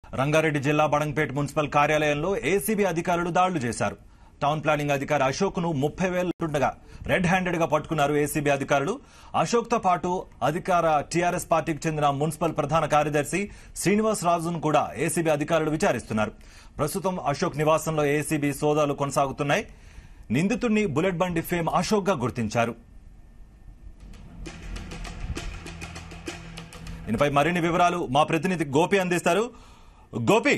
రంగారెడ్డి జిల్లా బడంగ్పేట్ మున్సిపల్ కార్యాలయంలో ఏసీబీ అధికారులు దాడులు చేశారు టౌన్ ప్లానింగ్ అధికారి అశోక్ ను ముప్పై వేలుండగా రెడ్ హ్యాండెడ్ గా పట్టుకున్నారు ఏసీబీ అధికారులు అశోక్ తో పాటు అధికార టీఆర్ఎస్ పార్టీకి చెందిన మున్సిపల్ ప్రధాన కార్యదర్శి శ్రీనివాస్ రాజును కూడా ఏసీబీ అధికారులు విచారిస్తున్నారు ప్రస్తుతం అశోక్ నివాసంలో ఏసీబీ సోదాలు కొనసాగుతున్నాయి నిందితుడిని బుల్లెట్ బండి ఫేమ్ అశోక్ గా గుర్తించారు దీనిపై మరిన్ని వివరాలు మా ప్రతినిధి గోపి అందిస్తారు గోపి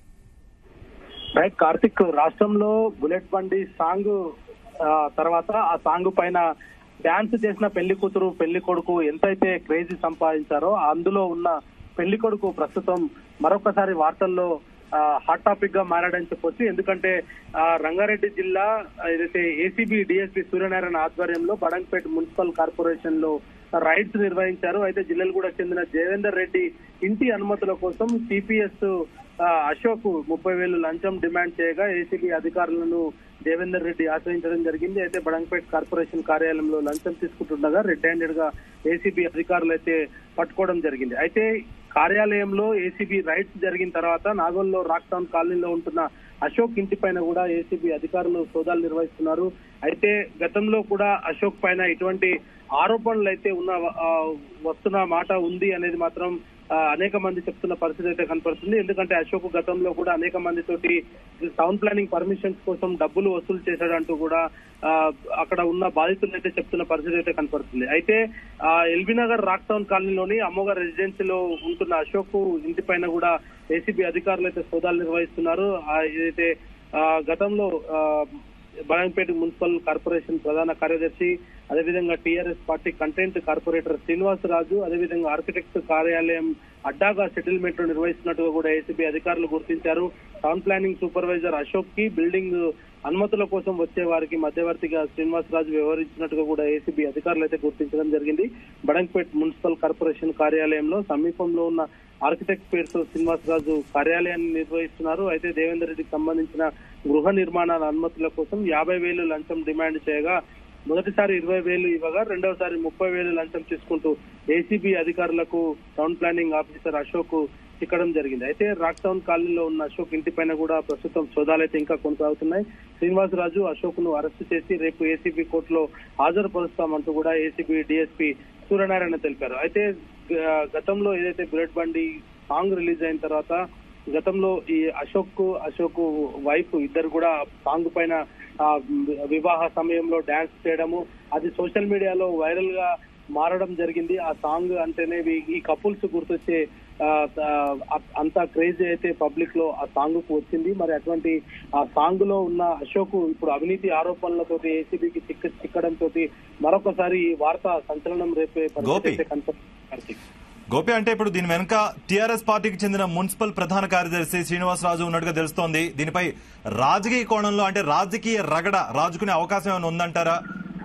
రైట్ కార్తిక్ రాష్ట్రంలో బుల్లెట్ బండి సాంగ్ ఆ, తర్వాత ఆ సాంగ్ పైన డాన్స్ చేసిన పెళ్లి కూతురు పెళ్లి కొడుకు ఎంతైతే క్రేజీ సంపాదించారో అందులో ఉన్న పెళ్లి కొడుకు ప్రస్తుతం మరొకసారి వార్తల్లో హాట్ టాపిక్ గా మారాడని చెప్పొచ్చు ఎందుకంటే ఆ, రంగారెడ్డి జిల్లా ఏదైతే ఏసీబీ డిఎస్పీ సూర్యనారాయణ ఆధ్వర్యంలో బడంగ్పేట్ మున్సిపల్ కార్పొరేషన్ లో రైడ్స్ నిర్వహించారు అయితే జిల్లెలగూడ చెందిన దేవేందర్ రెడ్డి ఇంటి అనుమతుల కోసం టీపీఎస్ అశోక్ ముప్పై వేలు లంచం డిమాండ్ చేయగా ఏసీబీ అధికారులను దేవేందర్ రెడ్డి ఆశ్రయించడం జరిగింది అయితే బడంగపేట్ కార్పొరేషన్ కార్యాలయంలో లంచం తీసుకుంటుండగా రెడ్ హ్యాండెడ్ గా ఏసీబీ అధికారులు అయితే పట్టుకోవడం జరిగింది అయితే కార్యాలయంలో ఏసీబీ రైడ్స్ జరిగిన తర్వాత నాగోల్లో రాక్ టౌన్ కాలనీలో ఉంటున్న అశోక్ ఇంటి పైన కూడా ఏసీబీ అధికారులు సోదాలు నిర్వహిస్తున్నారు అయితే గతంలో కూడా అశోక్ పైన ఇటువంటి ఆరోపణలు అయితే ఉన్న ఆ, వస్తున్న మాట ఉంది అనేది మాత్రం ఆ, అనేక మంది చెప్తున్న పరిస్థితి అయితే కనపడుతుంది ఎందుకంటే అశోక్ గతంలో కూడా అనేక మంది తోటి టౌన్ ప్లానింగ్ పర్మిషన్స్ కోసం డబ్బులు వసూలు చేశాడంటూ కూడా ఆ, అక్కడ ఉన్న బాధితులు అయితే చెప్తున్న పరిస్థితి అయితే కనపడుతుంది అయితే ఆ, ఎల్బీ నగర్ రాక్ టౌన్ కాలనీలోని అమ్మోగర్ రెసిడెన్సీలో ఉంటున్న అశోక్ ఇంటి పైన కూడా ఏసీబీ అధికారులు అయితే సోదాలు నిర్వహిస్తున్నారు ఆ, ఏదైతే ఆ, గతంలో ఆ, బడంగపేట మున్సిపల్ కార్పొరేషన్ ప్రధాన కార్యదర్శి అదేవిధంగా TRS party content corporator Srinivas Raju అదేవిధంగా ఆర్కిటెక్ట్ కార్యాలయం అడ్డాగా సెటిల్మెంట్ నిర్వహిస్తున్నట్టుగా కూడా ఏసీబీ అధికారులు గుర్తించారు టౌన్ ప్లానింగ్ సూపర్వైజర్ అశోక్ కి బిల్డింగ్ అనుమతుల కోసం వచ్చే వారికి మధ్యవర్తిగా శ్రీనివాస్ రాజు వ్యవహరించినట్టుగా కూడా ఏసీబీ అధికారులు అయితే గుర్తించడం జరిగింది బడంగపేట్ మున్సిపల్ కార్పొరేషన్ కార్యాలయంలో సమీపంలో ఉన్న ఆర్కిటెక్ట్ పేరుతో శ్రీనివాస్ రాజు కార్యాలయాన్ని నిర్వహిస్తున్నారు అయితే దేవేందర్ రెడ్డికి సంబంధించిన గృహ నిర్మాణాల అనుమతుల కోసం యాభై వేలు లంచం డిమాండ్ చేయగా మొదటిసారి ఇరవై వేలు ఇవ్వగా రెండవసారి ముప్పై వేలు లంచం తీసుకుంటూ ఏసీబీ అధికారులకు టౌన్ ప్లానింగ్ ఆఫీసర్ అశోక్ చిక్కడం జరిగింది అయితే రాక్ టౌన్ కాలనీలో ఉన్న అశోక్ ఇంటి పైన కూడా ప్రస్తుతం సోదాలు అయితే ఇంకా కొనసాగుతున్నాయి శ్రీనివాస్ రాజు అశోక్ ను అరెస్ట్ చేసి రేపు ఏసీబీ కోర్టులో హాజరుపరుస్తామంటూ కూడా ఏసీబీ డిఎస్పీ సూర్యనారాయణ తెలిపారు అయితే గ- గతంలో ఏదైతే బుల్లెట్ బండి సాంగ్ రిలీజ్ అయిన తర్వాత గతంలో ఈ అశోక్ అశోక్ వైఫ్ ఇద్దరు కూడా సాంగ్ పైన ఆ, వివాహ సమయంలో డాన్స్ చేయడము అది సోషల్ మీడియాలో వైరల్ గా మారడం జరిగింది ఆ సాంగ్ అంటేనే వీ- ఈ కపుల్స్ గుర్తొచ్చే ఆ, ఆ, అంత క్రేజీ అయితే పబ్లిక్ లో ఆ సాంగ్ కు వచ్చింది మరి అటువంటి ఆ సాంగ్ లో ఉన్న అశోక్ ఇప్పుడు అవినీతి ఆరోపణలతోటి ఏసీబీకి చిక్క చిక్కడం తోటి మరొకసారి ఈ వార్త సంచలనం రేపే పరిస్థితి గోపి. అయితే కనపడుతుంది కార్తీక్. గోపి అంటే ఇప్పుడు దీని వెనుక టీఆర్ఎస్ పార్టీకి చెందిన మున్సిపల్ ప్రధాన కార్యదర్శి శ్రీనివాసరాజు ఉన్నట్టుగా తెలుస్తోంది దీనిపై రాజకీయ కోణంలో అంటే రాజకీయ రగడ రాజుకునే అవకాశం ఏమైనా ఉందంటారా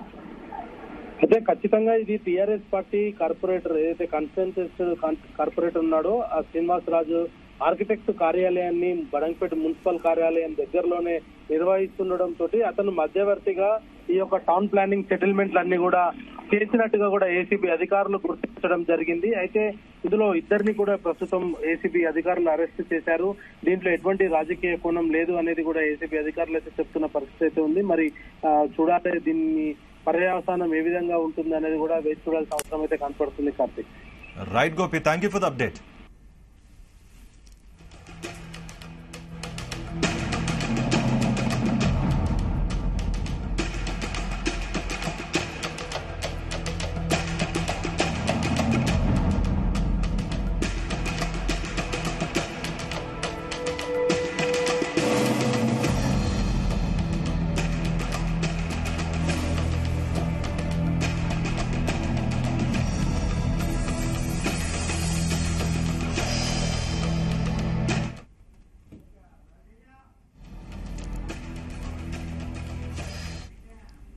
అయితే ఖచ్చితంగా ఇది టిఆర్ఎస్ పార్టీ కార్పొరేటర్ ఏదైతే కన్సెన్సెస్ కార్పొరేటర్ ఉన్నాడో ఆ శ్రీనివాస్ రాజు ఆర్కిటెక్ట్ కార్యాలయాన్ని బడంగపేట మున్సిపల్ కార్యాలయం దగ్గరలోనే నిర్వహిస్తుండడం తోటి అతను మధ్యవర్తిగా ఈ యొక్క టౌన్ ప్లానింగ్ సెటిల్మెంట్లన్నీ కూడా చేసినట్టుగా కూడా ఏసీబీ అధికారులు గుర్తించడం జరిగింది అయితే ఇందులో ఇద్దరిని కూడా ప్రస్తుతం ఏసీబీ అధికారులు అరెస్ట్ చేశారు దీంట్లో ఎటువంటి రాజకీయ కోణం లేదు అనేది కూడా ఏసీబీ అధికారులు అయితే చెప్తున్న పరిస్థితి అయితే ఉంది మరి ఆ, చూడాలి దీన్ని పర్యవసానం ఏ విధంగా ఉంటుంది అనేది కూడా వేచి చూడాల్సిన అవసరం అయితే కనపడుతుంది Karthik right Gopi thank you for the update